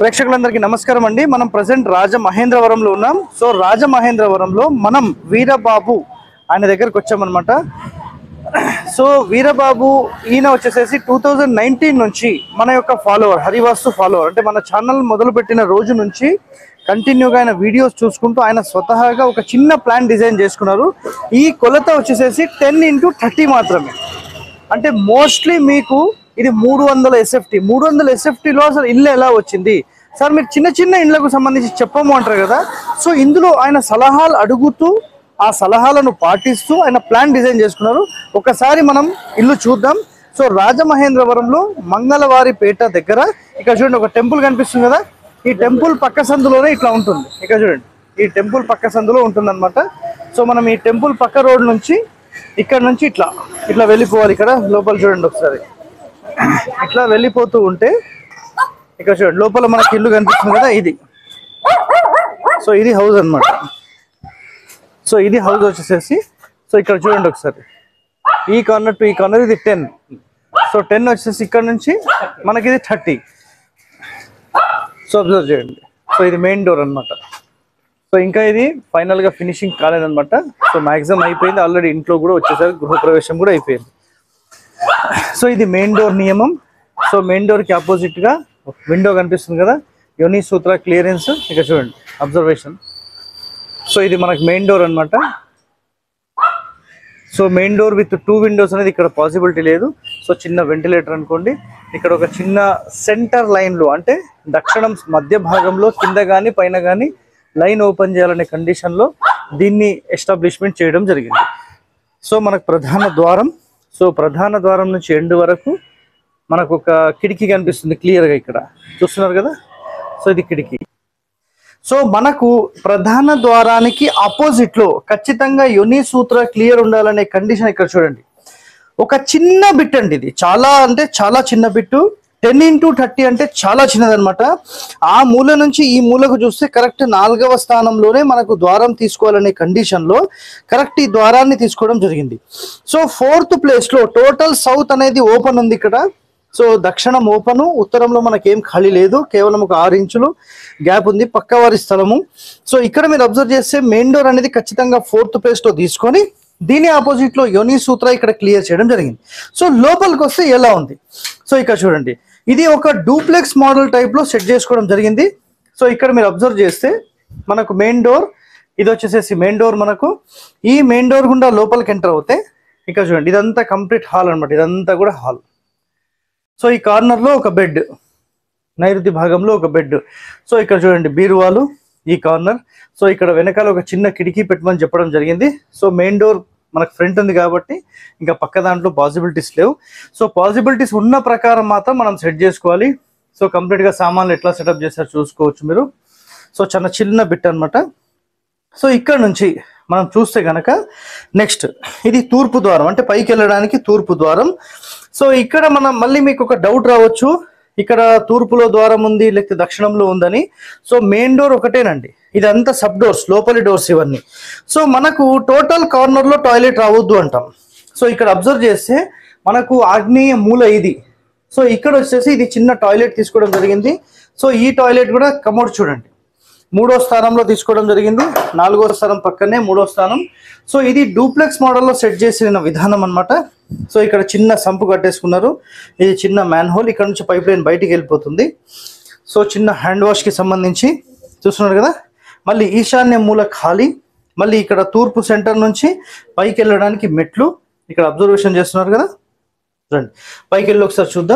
ప్రేక్షకులందరికీ నమస్కారం అండి మనం ప్రజెంట్ రాజమహేంద్రవరంలో ఉన్నాం సో రాజమహేంద్రవరంలో మనం వీరబాబు ఆయన దగ్గరకు వచ్చామన్నమాట సో వీరబాబు ఈయన వచ్చేసేసి టూ థౌజండ్ నైన్టీన్ నుంచి మన యొక్క ఫాలోవర్ హరివాస్తు ఫాలోవర్ అంటే మన ఛానల్ మొదలుపెట్టిన రోజు నుంచి కంటిన్యూగా ఆయన వీడియోస్ చూసుకుంటూ ఆయన స్వతహాగా ఒక చిన్న ప్లాన్ డిజైన్ చేసుకున్నారు ఈ కొలత వచ్చేసేసి టెన్ ఇంటూ థర్టీ మాత్రమే అంటే మోస్ట్లీ మీకు ఇది మూడు వందల ఎస్ఎఫ్టీ మూడు వందల ఎస్ఎఫ్టీలో అసలు ఇల్లు ఎలా వచ్చింది సార్ మీరు చిన్న చిన్న ఇళ్లకు సంబంధించి చెప్పము అంటారు కదా సో ఇందులో ఆయన సలహాలు అడుగుతూ ఆ సలహాలను పాటిస్తూ ఆయన ప్లాన్ డిజైన్ చేసుకున్నారు ఒకసారి మనం ఇల్లు చూద్దాం సో రాజమహేంద్రవరంలో మంగళవారిపేట దగ్గర ఇక్కడ చూడండి ఒక టెంపుల్ కనిపిస్తుంది కదా ఈ టెంపుల్ పక్క సందులోనే ఇట్లా ఉంటుంది ఇక్కడ చూడండి ఈ టెంపుల్ పక్క సందులో ఉంటుంది సో మనం ఈ టెంపుల్ పక్క రోడ్ నుంచి ఇక్కడ నుంచి ఇట్లా ఇట్లా వెళ్ళిపోవాలి ఇక్కడ లోపల చూడండి ఒకసారి ఇట్లా వెళ్ళిపోతూ ఉంటే ఇక్కడ చూడండి లోపల మనకి ఇల్లు కనిపిస్తుంది కదా ఇది సో ఇది హౌస్ అన్నమాట సో ఇది హౌస్ వచ్చేసేసి సో ఇక్కడ చూడండి ఒకసారి ఈ కార్నర్ టు ఈ కార్నర్ ఇది టెన్ సో టెన్ వచ్చేసి ఇక్కడ నుంచి మనకి ఇది థర్టీ సో అబ్జర్వ్ చేయండి సో ఇది మెయిన్ డోర్ అన్నమాట సో ఇంకా ఇది ఫైనల్ గా ఫినిషింగ్ కాలేదన్నమాట సో మాక్సిమం అయిపోయింది ఆల్రెడీ ఇంట్లో కూడా వచ్చేసరికి గృహప్రవేశం కూడా అయిపోయింది సో ఇది మెయిన్ డోర్ నియమం సో మెయిన్ డోర్ కి ఆపోజిట్ గా విండో కనిపిస్తుంది కదా యోని సూత్ర క్లియరెన్స్ ఇక చూడండి అబ్జర్వేషన్ సో ఇది మనకి మెయిన్ డోర్ అన్నమాట so main door with two windows అనేది ఇక్కడ పాసిబిలిటీ లేదు సో చిన్న వెంటిలేటర్ అనుకోండి ఇక్కడ ఒక చిన్న సెంటర్ లైన్ లో అంటే దక్షిణం మధ్య భాగంలో కింద కానీ పైన కానీ లైన్ ఓపెన్ చేయాలనే కండిషన్ లో దీన్ని ఎస్టాబ్లిష్మెంట్ చేయడం జరిగింది సో మనకు ప్రధాన ద్వారం సో ప్రధాన ద్వారం నుంచి ఎండ్ వరకు మనకు ఒక కిటికీ కనిపిస్తుంది క్లియర్ గా ఇక్కడ చూస్తున్నారు కదా సో ఇది కిటికీ సో మనకు ప్రధాన ద్వారానికి ఆపోజిట్ లో ఖచ్చితంగా యుని సూత్ర క్లియర్ ఉండాలనే కండిషన్ ఇక్కడ చూడండి ఒక చిన్న బిట్ అండి ఇది చాలా అంటే చాలా చిన్న బిట్టు టెన్ ఇంటూ థర్టీ అంటే చాలా చిన్నదన్నమాట ఆ మూల నుంచి ఈ మూలకు చూస్తే కరెక్ట్ నాలుగవ స్థానంలోనే మనకు ద్వారం తీసుకోవాలనే కండిషన్ లో కరెక్ట్ ఈ ద్వారాన్ని తీసుకోవడం జరిగింది సో ఫోర్త్ ప్లేస్ లో టోటల్ సౌత్ అనేది ఓపెన్ ఉంది ఇక్కడ సో దక్షిణం ఓపెన్ ఉత్తరంలో మనకేం ఖాళీ లేదు కేవలం ఒక ఆరు ఇంచులు గ్యాప్ ఉంది పక్క వారి స్థలము సో ఇక్కడ మీరు అబ్జర్వ్ చేస్తే మెయిన్ డోర్ అనేది ఖచ్చితంగా ఫోర్త్ ప్లేస్ లో తీసుకొని దీని ఆపోజిట్ లో యోని సూత్ర ఇక్కడ క్లియర్ చేయడం జరిగింది సో లోపలికి వస్తే ఎలా ఉంది సో ఇక్కడ చూడండి ఇది ఒక డూప్లెక్స్ మోడల్ టైప్ లో సెట్ చేసుకోవడం జరిగింది సో ఇక్కడ మీరు అబ్జర్వ్ చేస్తే మనకు మెయిన్ డోర్ ఇది వచ్చేసేసి మెయిన్ డోర్ మనకు ఈ మెయిన్ డోర్ గుండా లోపలికి ఎంటర్ అవుతే ఇక్కడ చూడండి ఇదంతా కంప్లీట్ హాల్ అన్నమాట ఇదంతా కూడా హాల్ సో ఈ కార్నర్ లో ఒక బెడ్ నైరుతి భాగంలో ఒక బెడ్ సో ఇక్కడ చూడండి బీరువాలు ఈ కార్నర్ సో ఇక్కడ వెనకాల ఒక చిన్న కిటికీ పెట్టమని చెప్పడం జరిగింది సో మెయిన్ డోర్ మనకు ఫ్రంట్ ఉంది కాబట్టి ఇంకా పక్క దాంట్లో పాసిబిలిటీస్ లేవు సో పాసిబిలిటీస్ ఉన్న ప్రకారం మాత్రం మనం సెట్ చేసుకోవాలి సో కంప్లీట్ గా సామాన్లు ఎట్లా సెటప్ చేశారు చూసుకోవచ్చు మీరు సో చిన్న చిన్న బిట్ అన్నమాట సో ఇక్కడ నుంచి మనం చూస్తే గనక నెక్స్ట్ ఇది తూర్పు ద్వారం అంటే పైకి వెళ్ళడానికి తూర్పు ద్వారం సో ఇక్కడ మనం మళ్ళీ మీకు ఒక డౌట్ రావచ్చు ఇక్కడ తూర్పులో ద్వారం ఉంది లేకపోతే దక్షిణంలో ఉందని సో మెయిన్ డోర్ ఒకటేనండి ఇదంతా సబ్ డోర్స్ లోపలి డోర్స్ ఇవన్నీ సో మనకు టోటల్ కార్నర్ లో టాయిలెట్ రావద్దు అంటాం సో ఇక్కడ అబ్జర్వ్ చేస్తే మనకు ఆగ్నేయ మూల ఇది సో ఇక్కడ వచ్చేసి ఇది చిన్న టాయిలెట్ తీసుకోవడం జరిగింది సో ఈ టాయిలెట్ కూడా కమోడ్ చూడండి మూడో స్థానంలో తీసుకోవడం జరిగింది నాలుగో స్థానం పక్కనే మూడో స్థానం సో ఇది డూప్లెక్స్ మోడల్లో సెట్ చేసిన విధానం అన్నమాట సో ఇక్కడ చిన్న సంపు కట్టేసుకున్నారు ఇది చిన్న మ్యాన్ హోల్ ఇక్కడ నుంచి పైప్ లైన్ బయటికి వెళ్ళిపోతుంది సో చిన్న హ్యాండ్ వాష్ కి సంబంధించి చూస్తున్నారు కదా మళ్ళీ ఈశాన్య మూల ఖాళీ మళ్ళీ ఇక్కడ తూర్పు సెంటర్ నుంచి పైకి వెళ్ళడానికి మెట్లు ఇక్కడ అబ్జర్వేషన్ చేస్తున్నారు కదా రండి పైకి వెళ్ళి ఒకసారి చూద్దాం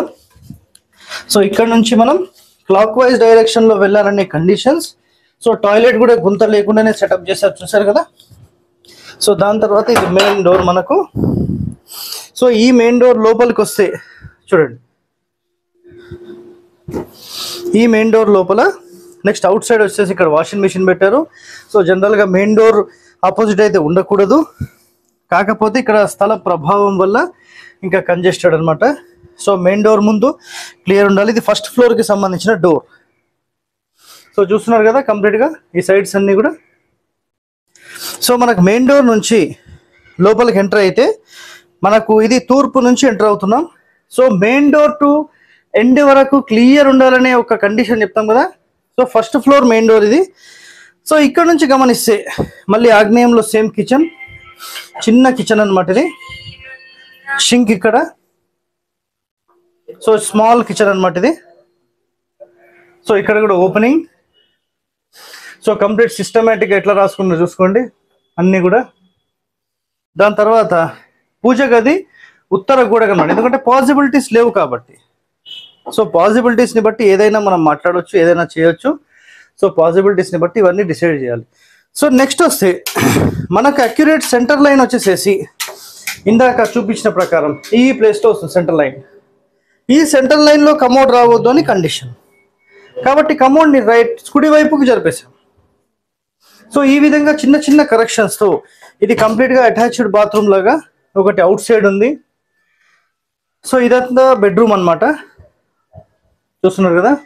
సో ఇక్కడ నుంచి మనం క్లాక్ వైజ్ డైరెక్షన్ లో వెళ్ళాలనే కండిషన్స్ సో టాయిలెట్ కూడా గుంత లేకుండానే సెటప్ చేశారు చూసారు కదా సో దాని తర్వాత ఇది మెయిన్ డోర్ మనకు సో ఈ మెయిన్ డోర్ లోపలికి వస్తే చూడండి ఈ మెయిన్ డోర్ లోపల నెక్స్ట్ అవుట్ సైడ్ వచ్చేసి ఇక్కడ వాషింగ్ మిషన్ పెట్టారు సో జనరల్ గా మెయిన్ డోర్ ఆపోజిట్ అయితే ఉండకూడదు కాకపోతే ఇక్కడ స్థల ప్రభావం వల్ల ఇంకా కంజెస్టెడ్ అన్నమాట సో మెయిన్ డోర్ ముందు క్లియర్ ఉండాలి ఇది ఫస్ట్ ఫ్లోర్ కి సంబంధించిన డోర్ సో చూస్తున్నారు కదా కంప్లీట్ గా ఈ సైడ్స్ అన్ని కూడా సో మనకు మెయిన్ డోర్ నుంచి లోపలికి ఎంటర్ అయితే మనకు ఇది తూర్పు నుంచి ఎంటర్ అవుతున్నాం so main door to end వరకు క్లియర్ ఉండాలనే ఒక కండిషన్ చెప్తాం కదా so first floor main door ఇది సో ఇక్కడ నుంచి గమనిస్తే మళ్ళీ ఆగ్నేయంలో సేమ్ కిచెన్ చిన్న కిచెన్ అన్నమాట ఇది షింక్ ఇక్కడ సో స్మాల్ కిచెన్ అన్నమాట ఇది సో ఇక్కడ కూడా ఓపెనింగ్ సో కంప్లీట్ సిస్టమేటిక్ ఎట్లా రాసుకున్నా చూసుకోండి అన్నీ కూడా దాని తర్వాత పూజ గది ఉత్తర గోడకు అన్నమాట ఎందుకంటే పాసిబిలిటీస్ లేవు కాబట్టి సో పాసిబిలిటీస్ని బట్టి ఏదైనా మనం మాట్లాడవచ్చు ఏదైనా చేయొచ్చు సో పాసిబిలిటీస్ని బట్టి ఇవన్నీ డిసైడ్ చేయాలి సో నెక్స్ట్ వస్తే మనకు అక్యురేట్ సెంటర్ లైన్ వచ్చేసేసి ఇందాక చూపించిన ప్రకారం ఈ ప్లేస్లో వస్తుంది సెంటర్ లైన్ ఈ సెంటర్ లైన్లో కమోడ్ రావద్దు అని కండిషన్ కాబట్టి కమోడ్ని రైట్ కుడి వైపుకి జరిపేశాం సో ఈ విధంగా చిన్న చిన్న కరెక్షన్స్ తో ఇది కంప్లీట్ గా అటాచ్డ్ బాత్రూమ్ లాగా ఒకటి అవుట్ సైడ్ ఉంది సో ఇదంతా బెడ్రూమ్ అన్నమాట చూస్తున్నారు కదా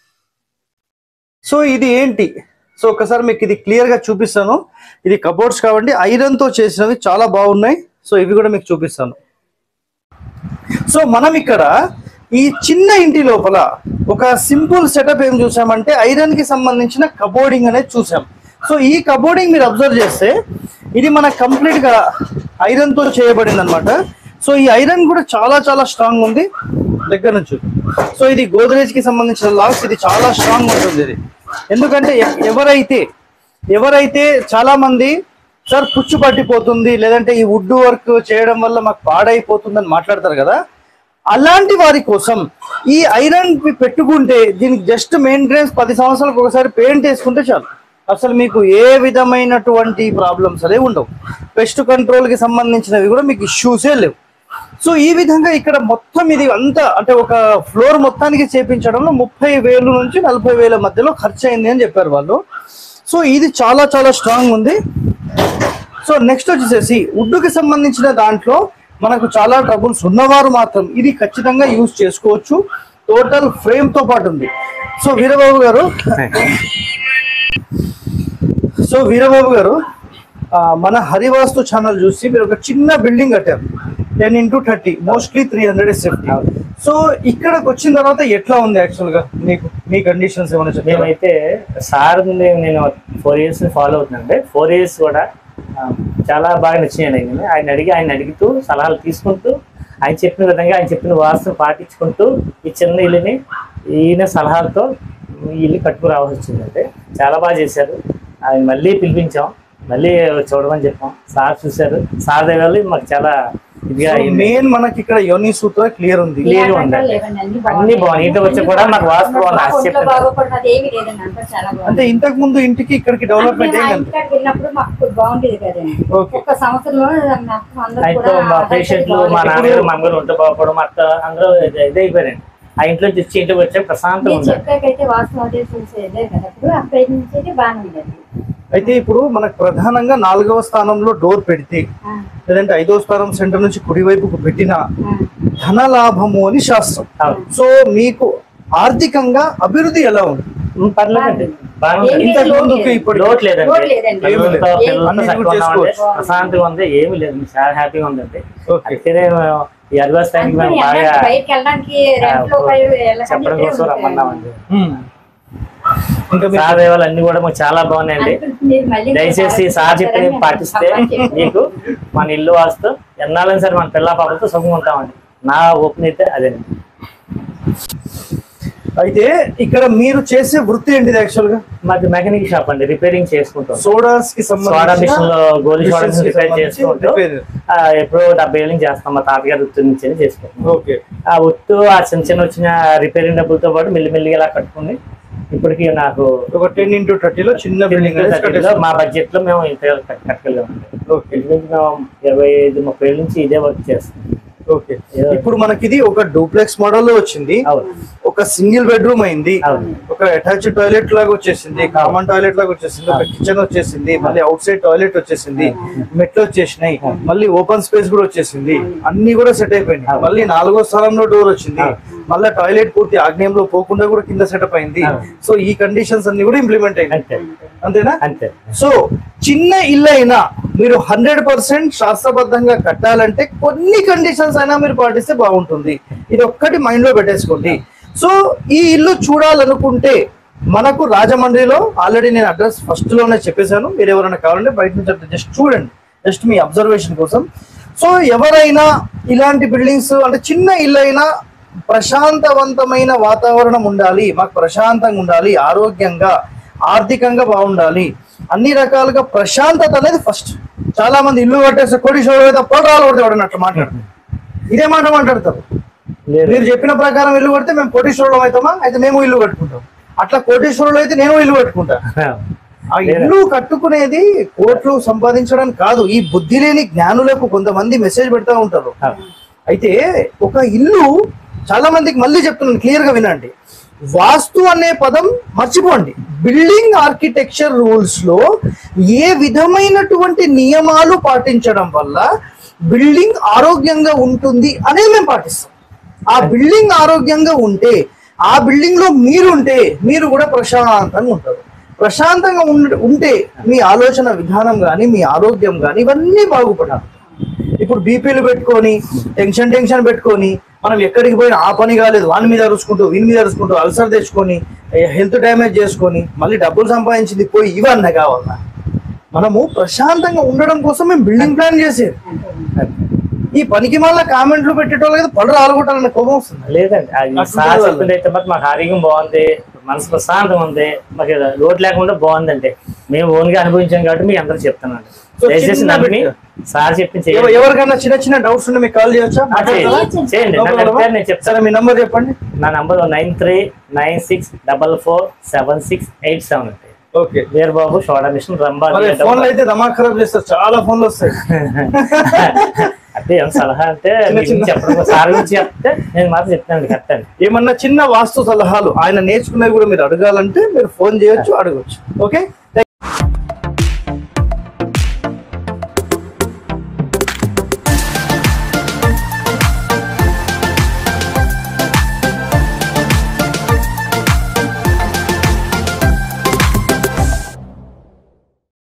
సో ఇది ఏంటి సో ఒకసారి మీకు ఇది క్లియర్ గా చూపిస్తాను ఇది కబోర్డ్స్ కాబట్టి ఐరన్ తో చేసినవి చాలా బాగున్నాయి సో ఇవి కూడా మీకు చూపిస్తాను సో మనం ఇక్కడ ఈ చిన్న ఇంటి లోపల ఒక సింపుల్ సెటప్ ఏం చూసామంటే ఐరన్ కి సంబంధించిన కబోర్డింగ్ అనేది చూసాం సో ఈ కబోర్డింగ్ మీరు అబ్జర్వ్ చేస్తే ఇది మన కంప్లీట్ గా ఐరన్ తో చేయబడింది అనమాట సో ఈ ఐరన్ కూడా చాలా చాలా స్ట్రాంగ్ ఉంది దగ్గర నుంచి సో ఇది గోద్రేజ్ కి సంబంధించిన లాక్స్ ఇది చాలా స్ట్రాంగ్ ఉంటుంది ఇది ఎందుకంటే ఎ- ఎవరైతే ఎవరైతే చాలా మంది సార్ పుచ్చు పట్టిపోతుంది లేదంటే ఈ వుడ్ వర్క్ చేయడం వల్ల మాకు పాడైపోతుంది అని మాట్లాడతారు కదా అలాంటి వారి కోసం ఈ ఐరన్ పెట్టుకుంటే దీనికి జస్ట్ మెయింటెనెన్స్ పది సంవత్సరాలకు ఒకసారి పెయింట్ వేసుకుంటే చాలు అసలు మీకు ఏ విధమైనటువంటి ప్రాబ్లమ్స్ అనేవి ఉండవు పెస్ట్ కంట్రోల్ కి సంబంధించినవి కూడా మీకు ఇష్యూసే లేవు సో ఈ విధంగా ఇక్కడ మొత్తం ఇది అంతా అంటే ఒక ఫ్లోర్ మొత్తానికి చేపించడంలో ముప్పై వేలు నుంచి నలభై వేల మధ్యలో ఖర్చు అయింది అని చెప్పారు వాళ్ళు సో ఇది చాలా చాలా స్ట్రాంగ్ ఉంది సో నెక్స్ట్ వచ్చేసేసి వుడ్కి సంబంధించిన దాంట్లో మనకు చాలా ట్రబుల్స్ ఉన్నవారు మాత్రం ఇది ఖచ్చితంగా యూజ్ చేసుకోవచ్చు టోటల్ ఫ్రేమ్ తో పాటు ఉంది సో వీరబాబు గారు సో వీరబాబు గారు ఆ, మన హరివాస్తు ఛానల్ చూసి మీరు ఒక చిన్న బిల్డింగ్ కట్టారు ten into thirty mostly three hundred safety so ఇక్కడికి వచ్చిన తర్వాత ఎట్లా ఉంది యాక్చువల్ గా మీకు మీ కండిషన్స్ ఏమైనా చెప్పారా మేమైతే సార్ నుండి నేను ఫోర్ ఇయర్స్ ఫాలో అవుతున్నానండి ఫోర్ ఇయర్స్ కూడా ఆ, చాలా బాగా నచ్చినాయి ఆయన ఆయన అడిగి ఆయన అడుగుతూ సలహాలు తీసుకుంటూ ఆయన చెప్పిన విధంగా ఆయన చెప్పిన వాస్తును పాటించుకుంటూ ఈ చిన్న ఇల్లుని ఈయన సలహాలతో ఈ ఇల్లు కట్టుకు రావాల్సి వచ్చిందంటే చాలా బాగా చేశారు ఆయన మళ్ళీ పిలిపించాం మళ్ళీ చూడమని చెప్పాం సార్ చూశారు సార్ దగ్గర మాకు చాలా ఇదిగా అయింది మెయిన్ మనకి ఇక్కడ యోని సూత్ర క్లియర్ ఉంది క్లియర్ ఉందండి అన్ని బాగున్నాయి ఇంటికి వచ్చి కూడా మాకు వాస్తు బాగుంది అది చెప్తాను బాగుపడినది ఏమి లేదండి అంతా చాలా అంటే బాగుంది ఇంతకు ముందు ఇంటికి ఇక్కడికి డెవలప్మెంట్ అంటే ఏం మా కనిపి ఇంటికాడికి వెళ్ళినప్పుడు మాకు బాగుండేది కదండి ఓకే ఒక సంవత్సరంలో మొత్తం అందరూ అయితే కూడా మా హెల్త్ పేషెంట్లు మా బాగుంది. నాన్నగారు మా అమ్మగారు ఉంటే బాగుపడడం మా అత్త అందరూ ఇది- ఇది అయిపోయారండి ఆ ఇంట్లో నుంచి వచ్చి ఇంటికి వచ్చే ప్రశాంతంగా మీరు ఉంది చెప్పాకైతే వాస్తవం అదే చూసేదే కదా అప్పుడు అక్కడి నుంచి అయితే బాగానే ఉండేది అయితే ఇప్పుడు మనకు ప్రధానంగా నాలుగవ స్థానంలో డోర్ పెడితే ఆ, లేదంటే ఐదవ స్థానం సెంటర్ నుంచి కుడివైపుకు పెట్టినా ఆ. ధన లాభము అని శాస్త్రం అవును. సో మీకు ఆర్థికంగా అభివృద్ధి ఎలా ఉంది ఉమ్, పర్లేదండి బాగుంది ఏమీ ఇంతకు లోటు ముందుకు లేదు. ఇప్పుడు లోటు లేదండి లోటు లేదండి. ఏమీ లేదు. పిల్లలతో ఏమీ పిల్లలతో అన్ని చక్కగా కూడా ఉన్నామండి. చేసుకోవచ్చు. ప్రశాంతంగా ఉంది ఏమీ లేదు చాలా హ్యాపీగా ఉందండి ఓకే అందుకనే మేము ఈ అడ్వాన్స్ టైంకి అందుకని మేము బాగా వెళ్ళడానికి బయటికి వెళ్ళడానికి రెంట్ లో పోయి వెళ్ళకండి, చెప్పడం ఇక్కడే కోసం ఉంటాయండి. రమ్మన్నామండి ఉమ్. ఇంకా మీరు సార్ దేవాలు అన్ని కూడా మాకు చాలా బాగున్నాయండి అనుకుంటుంది, మళ్ళీ దయచేసి సార్ చెప్పిన పాటిస్తే మీకు మన ఇల్లు వాస్తు ఎన్నాళ్ళని సరే మన పిల్ల పాపలతో సుఖంగా ఉంటామండి నా ఓపెన్ అయితే అదేనండి అయితే ఇక్కడ మీరు చేసే వృత్తి ఏంటిది యాక్చువల్ గా మాది మెకానిక్ షాప్ అండి రిపేరింగ్ చేసుకుంటాం సోడాస్ కి సోడా మిషన్ లో గోలీ సోడా machines కి రిపేర్ సంబంధించి చేసుకుంటూ repair. ఆ, ఎప్పుడో డెబ్బై ఏళ్ళు చేస్తాం మా తాతగారు వృత్తి నుంచి చేసుకుంటాం ఓకే ఆ ఒత్తు ఆ చిన్న చిన్న వచ్చిన రిపేరింగ్ డబ్బులతో పాటు మెల్లిమెల్లిగా ఇలా కట్టుకుని ఇప్పటికి నాకు ఒక టెన్ ఇంటూ థర్టీలో చిన్న బిల్డింగ్ అనేది లో కట్టేసాం. మా బడ్జెట్ లో మేము ఇంత కట్టగలిగామండి ఓకే ఇంచుమించు మేము ఇరవై ఐదు ముప్పై ఏళ్ళ నుంచి ఇదే వర్క్ చేస్తాం ఓకే ఇప్పుడు మనకి ఇది ఒక డూప్లెక్స్ మోడల్ లో వచ్చింది అవును ఒక సింగిల్ బెడ్రూమ్ అయింది అవును. ఒక అటాచ్ టాయిలెట్ లాగా వచ్చేసింది కామన్ టాయిలెట్ లాగా వచ్చేసింది ఒక కిచెన్ వచ్చేసింది మళ్ళీ అవుట్ సైడ్ టాయిలెట్ వచ్చేసింది మెట్లు వచ్చేసినాయి మళ్ళీ ఓపెన్ స్పేస్ కూడా వచ్చేసింది అన్ని కూడా సెట్ అయిపోయినాయి మళ్ళీ నాలుగో స్థలంలో డోర్ వచ్చింది మళ్ళీ టాయిలెట్ పూర్తి ఆగ్నేయంలో పోకుండా కూడా కింద సెటప్ అయింది సో ఈ కండిషన్స్ అన్ని కూడా ఇంప్లిమెంట్ అయింది అంతే అంతేనా అంతే సో చిన్న ఇల్లు అయినా మీరు హండ్రెడ్ పర్సెంట్ శాస్త్రబద్ధంగా కట్టాలంటే కొన్ని కండిషన్స్ అయినా మీరు పాటిస్తే బాగుంటుంది ఇది ఒక్కటి మైండ్ లో పెట్టేసుకోండి సో ఈ ఇల్లు చూడాలనుకుంటే మనకు రాజమండ్రిలో ఆల్రెడీ నేను అడ్రస్ ఫస్ట్ లోనే చెప్పేశాను మీరు ఎవరైనా కావాలంటే బయట నుంచి జస్ట్ చూడండి జస్ట్ మీ అబ్జర్వేషన్ కోసం సో ఎవరైనా ఇలాంటి బిల్డింగ్స్ అంటే చిన్న ఇల్లు అయినా ప్రశాంతవంతమైన వాతావరణం ఉండాలి మాకు ప్రశాంతంగా ఉండాలి ఆరోగ్యంగా ఆర్థికంగా బాగుండాలి అన్ని రకాలుగా ప్రశాంతత అనేది ఫస్ట్ చాలా మంది ఇల్లు కట్టేస్తే కోటీశ్వరుడు అయితే పొలరాలు కొడతాడు అన్నట్టు మాట్లాడతారు ఇదే మాట మాట్లాడతారు లేదు మీరు చెప్పిన ప్రకారం ఇల్లు కడితే మేము కోటీశ్వరుడు అవుతామా అయితే మేము ఇల్లు కట్టుకుంటాం అట్లా కోటీశ్వరుడు అయితే నేను ఇల్లు కట్టుకుంటా ఆ ఇల్లు కట్టుకునేది కోట్లు సంపాదించడానికి కాదు ఈ బుద్ధి లేని జ్ఞానులకు కొంతమంది మెసేజ్ పెడతా ఉంటారు అయితే ఒక ఇల్లు చాలా మందికి మళ్ళీ చెప్తున్నాను క్లియర్ గా వినండి వాస్తు అనే పదం మర్చిపోండి బిల్డింగ్ ఆర్కిటెక్చర్ రూల్స్ లో ఏ విధమైనటువంటి నియమాలు పాటించడం వల్ల బిల్డింగ్ ఆరోగ్యంగా ఉంటుంది అనేది మేము పాటిస్తాం ఆ బిల్డింగ్ ఆరోగ్యంగా ఉంటే ఆ బిల్డింగ్ లో మీరుంటే మీరు కూడా ప్రశాంతంగా ఉంటారు ప్రశాంతంగా ఉండ- ఉంటే మీ ఆలోచన విధానం కానీ మీ ఆరోగ్యం కానీ ఇవన్నీ బాగుపడాలి ఇప్పుడు బీపీలు పెట్టుకొని టెన్షన్ టెన్షన్ పెట్టుకొని మనం ఎక్కడికి పోయినా ఆ పని కాలేదు వాని మీద అరుచుకుంటూ వీని మీద అరుచుకుంటూ అల్సర్ తెచ్చుకొని హెల్త్ డ్యామేజ్ చేసుకొని మళ్ళీ డబ్బులు సంపాదించింది పోయి ఇవన్నీ కావాలన్నా మనము ప్రశాంతంగా ఉండడం కోసం మేము బిల్డింగ్ ప్లాన్ చేసేది ఈ పనికి మళ్ళీ కామెంట్లు పెట్టేటోళ్ళు కదా పళ్ళు రాలగొట్టాలన్న కోపం వస్తుంది లేదండి అది అట్లా సార్ ఉండాలి. చెప్పింది అయితే మాకు మాకు ఆరోగ్యం బాగుంది మనసు ప్రశాంతం ఉంది మాకు లోటు లేకుండా బాగుందండి మేము ఓన్ గా అనుభవించాం కాబట్టి మీకు అందరూ చెప్తున్నాను సో దయచేసి చిన్న నమ్మి బిట్. సార్ చెప్పింది ఎవ- చేయండి ఎవరికైనా చిన్న చిన్న డౌట్స్ ఉంటే మీకు కాల్ చేయొచ్చా ఆ, చేయండి చేయండి No నాకు problem. అడిగితే నేను చెప్తాను సరే మీ నంబర్ చెప్పండి నా number nine three nine six double four seven six eight seven అండి okay Veer Babu soda machine రంబా మరి ఫోన్లు అయితే దమాక్ ఖరాబ్ చేస్తారు చాలా ఫోన్లు వస్తాయి అంటే ఏం సలహా అంటే చిన్న మీ గురించి చెప్పడం సార్ గురించి చెప్తే నేను మాత్రం చెప్తాను కరెక్ట్ అండి ఏమన్నా చిన్న వాస్తు సలహాలు ఆయన నేర్చుకునేవి కూడా మీరు అడగాలంటే మీరు ఫోన్ చేయొచ్చు అడగొచ్చు ఓకే